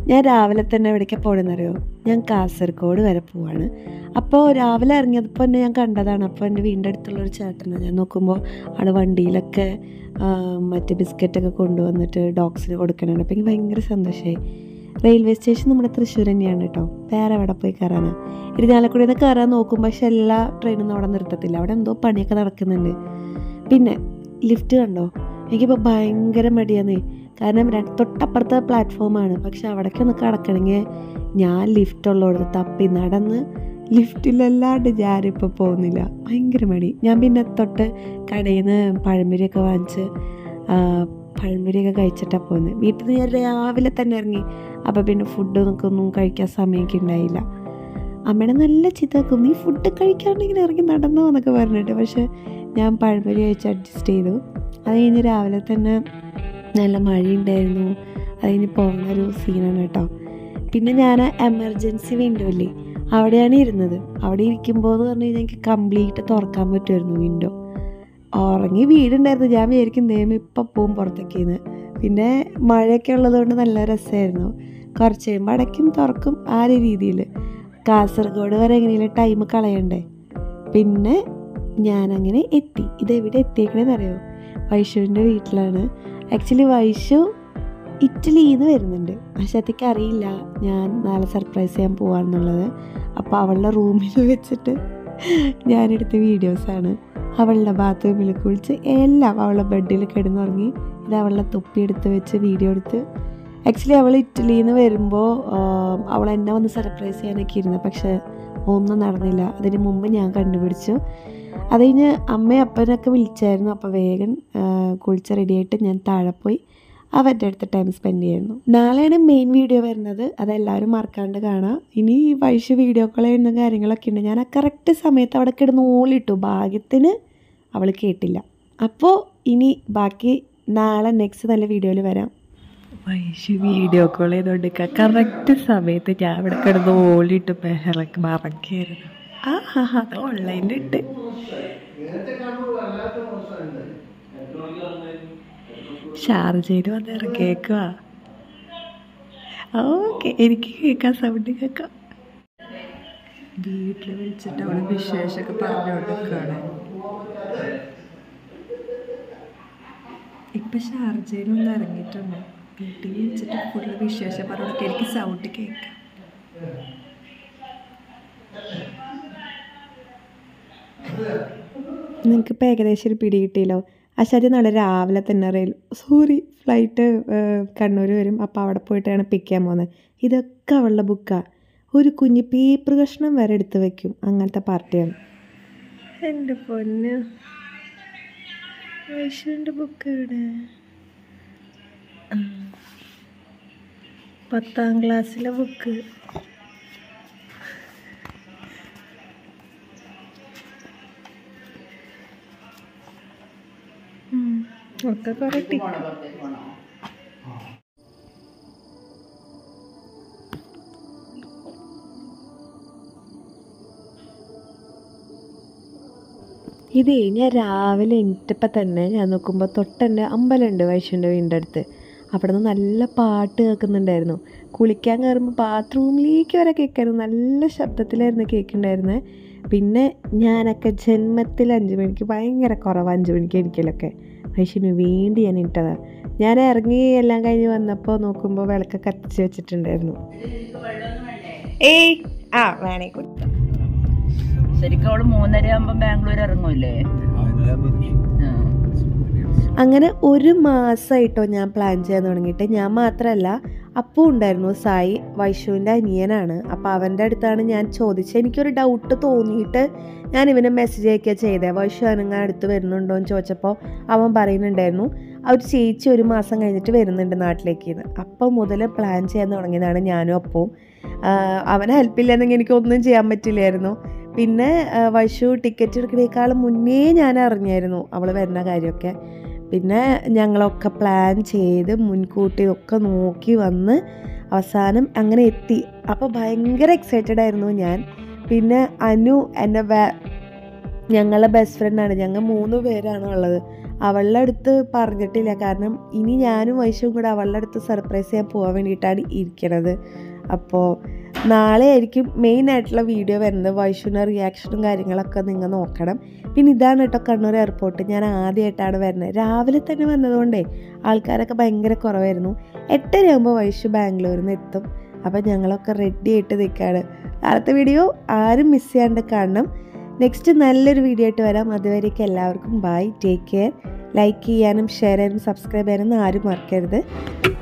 ഞാൻ രാവിലെ തന്നെ എവിടേക്കാണ് പോകണമെന്നറിയോ ഞാൻ കാസർഗോഡ് വരെ പോവാണ് അപ്പോൾ രാവിലെ ഇറങ്ങിയപ്പോൾ എന്നെ ഞാൻ കണ്ടതാണ് അപ്പോൾ എൻ്റെ വീടിൻ്റെ അടുത്തുള്ളൊരു ചേട്ടനാണ് ഞാൻ നോക്കുമ്പോൾ ആൾ വണ്ടിയിലൊക്കെ ആ, മറ്റേ ബിസ്ക്കറ്റൊക്കെ കൊണ്ടുവന്നിട്ട് ഡോഗ്സിന് കൊടുക്കണുണ്ട് അപ്പോൾ എനിക്ക് ഭയങ്കര സന്തോഷമായി റെയിൽവേ സ്റ്റേഷൻ നമ്മുടെ തൃശ്ശൂർ തന്നെയാണ് കേട്ടോ വേറെ എവിടെ പോയി കയറാനാണ് ഇരിഞ്ഞാലക്കുടിയിൽ നിന്ന് കയറാൻ നോക്കും പക്ഷെ എല്ലാ ട്രെയിനൊന്നും അവിടെ നിർത്തത്തില്ല അവിടെ എന്തോ പണിയൊക്കെ നടക്കുന്നുണ്ട് പിന്നെ ലിഫ്റ്റ് കണ്ടോ എനിക്കിപ്പോൾ ഭയങ്കര മടിയാന്നേ കാരണം രണ്ട് തൊട്ടപ്പുറത്തെ പ്ലാറ്റ്ഫോമാണ് പക്ഷെ അവിടേക്കൊന്ന് കിടക്കണമെങ്കിൽ ഞാൻ ലിഫ്റ്റ് ഉള്ളോടത്ത് തപ്പി നടന്ന് ലിഫ്റ്റിലല്ലാണ്ട് ഞാനിപ്പോൾ പോകുന്നില്ല ഭയങ്കര മടി ഞാൻ പിന്നെ തൊട്ട് കടയിൽ നിന്ന് പഴംപൊരിയൊക്കെ വാങ്ങിച്ച് ആ, പഴംപൊരിയൊക്കെ കഴിച്ചിട്ടാണ് പോകുന്നത് വീട്ടിൽ നിന്ന് ഞാൻ രാവിലെ തന്നെ ഇറങ്ങി അപ്പോൾ പിന്നെ ഫുഡ് ഒന്നും കഴിക്കാൻ സമയമൊക്കെ ഉണ്ടായില്ല അമ്മയുടെ നല്ല ചീത്ത വെക്കും നീ ഫുഡ് കഴിക്കാണ്ട് ഇങ്ങനെ ഇറങ്ങി നടന്നോ എന്നൊക്കെ പറഞ്ഞിട്ട് പക്ഷെ ഞാൻ പഴംപൊരി കഴിച്ച് അഡ്ജസ്റ്റ് ചെയ്തു അത് കഴിഞ്ഞ് രാവിലെ തന്നെ നല്ല മഴയുണ്ടായിരുന്നു അത് കഴിഞ്ഞ് പോകുന്ന ഒരു സീനാണ് കേട്ടോ പിന്നെ ഞാൻ എമർജൻസി വിൻഡോ ഇല്ലേ അവിടെയാണ് ഇരുന്നത് അവിടെ ഇരിക്കുമ്പോൾ എന്ന് പറഞ്ഞു കഴിഞ്ഞാൽ എനിക്ക് കംപ്ലീറ്റ് തുറക്കാൻ പറ്റുമായിരുന്നു വിൻഡോ ഉറങ്ങി വീടുണ്ടായിരുന്നു ഞാൻ വിചാരിക്കും ദൈവം ഇപ്പം പോവും പുറത്തേക്കിന്ന് പിന്നെ മഴയൊക്കെ ഉള്ളതുകൊണ്ട് നല്ല രസമായിരുന്നു കുറച്ച് കഴിയുമ്പോൾ അടയ്ക്കും തുറക്കും ആ ഒരു രീതിയിൽ കാസർഗോഡ് വരെ എങ്ങനെയും ടൈം കളയണ്ടേ പിന്നെ ഞാനങ്ങനെ എത്തി ഇതെവിടെ എത്തിയേക്കണേന്ന് അറിയോ വൈഷുവിൻ്റെ വീട്ടിലാണ് ആക്ച്വലി വൈഷു ഇറ്റലിയിൽ നിന്ന് വരുന്നുണ്ട് പക്ഷെ അത്തേക്ക് അറിയില്ല ഞാൻ നാളെ സർപ്രൈസ് ചെയ്യാൻ പോവാന്നുള്ളത് അപ്പോൾ അവളുടെ റൂമിൽ വെച്ചിട്ട് ഞാനെടുത്ത വീഡിയോസാണ് അവളുടെ ബാത്റൂമിൽ കുളിച്ച് എല്ലാം അവളുടെ ബെഡിൽ കിടന്നുറങ്ങി ഇത് അവളുടെ തൊപ്പി എടുത്ത് വെച്ച് വീഡിയോ എടുത്ത് ആക്ച്വലി അവൾ ഇറ്റലിയിൽ നിന്ന് വരുമ്പോൾ അവൾ എന്നെ വന്ന് സർപ്രൈസ് ചെയ്യാനൊക്കെ ഇരുന്നു പക്ഷെ ഒന്നും നടന്നില്ല അതിന് മുമ്പ് ഞാൻ കണ്ടുപിടിച്ചു അത് കഴിഞ്ഞ് അമ്മയും അപ്പനൊക്കെ വിളിച്ചായിരുന്നു അപ്പോൾ വേഗം ആ, കുളിച്ച് റെഡിയായിട്ട് ഞാൻ താഴെ പോയി അവരുടെ അടുത്ത് ടൈം സ്പെൻഡ് ചെയ്യുന്നു നാളെയാണ് മെയിൻ വീഡിയോ വരുന്നത് അതെല്ലാവരും മറക്കാണ്ട് കാണാം ഇനി വൈഷ് വീഡിയോ കോൾ ചെയ്യുന്ന കാര്യങ്ങളൊക്കെ ഉണ്ട് ഞാൻ ആ കറക്റ്റ് സമയത്ത് അവിടെ കിടന്ന് ഓളിട്ടു ഭാഗ്യത്തിന് അവൾ കേട്ടില്ല അപ്പോൾ ഇനി ബാക്കി നാളെ നെക്സ്റ്റ് നല്ല വീഡിയോയിൽ വരാം വൈഷ് വീഡിയോ കോൾ ചെയ്തോണ്ടിരിക്കുക കറക്റ്റ് സമയത്ത് ഞാൻ ഇവിടെ കിടന്ന് ഓളിട്ട് ബഹളക്ക് മറക്കായിരുന്നു ആ ഹാ ഹാ അത് ഓൺലൈനിൽ ഇട്ട് ഷാർജയിൽ വന്ന് ഇറങ്ങിയേക്കുക ഓക്കെ എനിക്ക് കേൾക്കാം സൗണ്ട് കേൾക്കാം വീട്ടിൽ വിളിച്ചിട്ട് അവള് വിശേഷമൊക്കെ പറഞ്ഞുകൊണ്ടിരിക്കുകയാണ് ഇപ്പൊ ഷാർജയിൽ ഒന്ന് ഇറങ്ങിയിട്ടുണ്ട് വീട്ടിൽ വിളിച്ചിട്ട് ഫുള്ള് വിശേഷം പറഞ്ഞൊക്കെ എനിക്ക് സൗണ്ട് കേൾക്കാം നിങ്ങൾക്കിപ്പോൾ ഏകദേശം ഒരു പിടി കിട്ടിയല്ലോ അശാരി നാളെ രാവിലെ തന്നെ റെയിൽ സോറി ഫ്ലൈറ്റ് കണ്ണൂർ വരും അപ്പോൾ അവിടെ പോയിട്ടാണ് പിക്ക് ചെയ്യാൻ പോകുന്നത് ഇതൊക്കെ അവളുടെ ബുക്കാണ് ഒരു കുഞ്ഞ് പേപ്പർ കഷ്ണം വരെ എടുത്ത് വെക്കും അങ്ങനത്തെ പാർട്ടിയാണ് എൻ്റെ പൊന്ന് വൈഷുവിൻ്റെ ബുക്ക് എവിടെ ആ. പത്താം ക്ലാസ്സിലെ ബുക്ക് ഒക്കെ കുറേ ടിക്ക് ഇതേ ഞാൻ രാവിലെ എണീറ്റപ്പോൾ തന്നെ ഞാൻ നോക്കുമ്പോൾ തൊട്ടെൻ്റെ അമ്പലമുണ്ട് വൈഷുവിൻ്റെ വീടിൻ്റെ അടുത്ത് അവിടെ നിന്ന് നല്ല പാട്ട് കേൾക്കുന്നുണ്ടായിരുന്നു കുളിക്കാൻ കയറുമ്പോൾ ബാത്റൂമിലേക്ക് വരെ കേൾക്കായിരുന്നു നല്ല ശബ്ദത്തിലായിരുന്നു കേൾക്കുന്നുണ്ടായിരുന്നത് പിന്നെ ഞാനൊക്കെ ജന്മത്തിൽ അഞ്ച് മണിക്ക് ഭയങ്കര കുറവ് അഞ്ച് മണിക്ക് എണീക്കലൊക്കെ വൈഷുവിന് വേണ്ടി ഞാൻ ഇട്ടതാണ് ഞാൻ ഇറങ്ങി എല്ലാം കഴിഞ്ഞ് വന്നപ്പോൾ നോക്കുമ്പോൾ വിളക്ക് കത്തിച്ച് വെച്ചിട്ടുണ്ടായിരുന്നു ഏയ് ആ വേണേ കൊടുക്കാം ശരിക്കും അവള് മൂന്നര ആകുമ്പോ ബാംഗ്ലൂർ ഇറങ്ങൂലേ ആ. അങ്ങനെ ഒരു മാസമായിട്ടോ ഞാൻ പ്ലാൻ ചെയ്യാൻ തുടങ്ങിയിട്ട് ഞാൻ മാത്രമല്ല അപ്പു ഉണ്ടായിരുന്നു സായി വൈഷുവിൻ്റെ അനിയനാണ് അപ്പോൾ അവൻ്റെ അടുത്താണ് ഞാൻ ചോദിച്ചത് എനിക്കൊരു ഡൗട്ട് തോന്നിയിട്ട് ഞാൻ ഇവനെ മെസ്സേജ് അയക്കുക ചെയ്തേ വൈഷു അനങ്ങാൻ അടുത്ത് വരുന്നുണ്ടോ എന്ന് ചോദിച്ചപ്പോൾ അവൻ പറയുന്നുണ്ടായിരുന്നു ആ ഒരു ചേച്ചി ഒരു മാസം കഴിഞ്ഞിട്ട് വരുന്നുണ്ട് നാട്ടിലേക്ക് എന്ന് അപ്പോൾ മുതൽ പ്ലാൻ ചെയ്യാൻ തുടങ്ങിയതാണ് ഞാനും അപ്പവും ആഹ് അവനെ ഹെൽപ്പില്ലെന്നെങ്കിൽ എനിക്കൊന്നും ചെയ്യാൻ പറ്റില്ലായിരുന്നു പിന്നെ ആഹ് വൈഷു ടിക്കറ്റ് എടുക്കുന്നേക്കാളും മുന്നേ ഞാൻ അറിഞ്ഞായിരുന്നു അവൾ വരുന്ന കാര്യമൊക്കെ പിന്നെ ഞങ്ങളൊക്കെ പ്ലാൻ ചെയ്ത് മുൻകൂട്ടി ഒക്കെ നോക്കി വന്ന് അവസാനം അങ്ങനെ എത്തി അപ്പോൾ ഭയങ്കര എക്സൈറ്റഡ് ആയിരുന്നു ഞാൻ പിന്നെ അനു എന്നെ വേ ഞങ്ങളെ ബെസ്റ്റ് ഫ്രണ്ടാണ് ഞങ്ങൾ മൂന്ന് പേരാണ് ഉള്ളത് അവളുടെ അടുത്ത് പറഞ്ഞിട്ടില്ല കാരണം ഇനി ഞാനും വൈശുവും കൂടെ അവളുടെ അടുത്ത് സർപ്രൈസ് ചെയ്യാൻ പോകാൻ വേണ്ടിയിട്ടാണ് ഇരിക്കണത് അപ്പോൾ നാളെ ആയിരിക്കും മെയിൻ ആയിട്ടുള്ള വീഡിയോ വരുന്നത് വൈശുവിൻ്റെ റിയാക്ഷനും കാര്യങ്ങളൊക്കെ നിങ്ങൾ നോക്കണം പിന്നെ ഇതാണ് കേട്ടോ കണ്ണൂർ എയർപോർട്ട് ഞാൻ ആദ്യമായിട്ടാണ് വരുന്നത് രാവിലെ തന്നെ വന്നതുകൊണ്ടേ ആൾക്കാരൊക്കെ ഭയങ്കര കുറവായിരുന്നു എട്ടരയാകുമ്പോൾ വൈശു ബാംഗ്ലൂരിൽ നിന്ന് എത്തും അപ്പോൾ ഞങ്ങളൊക്കെ റെഡി ആയിട്ട് നിൽക്കുകയാണ് നാളത്തെ വീഡിയോ ആരും മിസ് ചെയ്യാണ്ട് കാണണം നെക്സ്റ്റ് നല്ലൊരു വീഡിയോ ആയിട്ട് വരാം അതുവരേക്കും എല്ലാവർക്കും ബൈ ടേക്ക് കെയർ ലൈക്ക് ചെയ്യാനും ഷെയർ ചെയ്യാനും സബ്സ്ക്രൈബ് ചെയ്യാനും ആരും മറക്കരുത്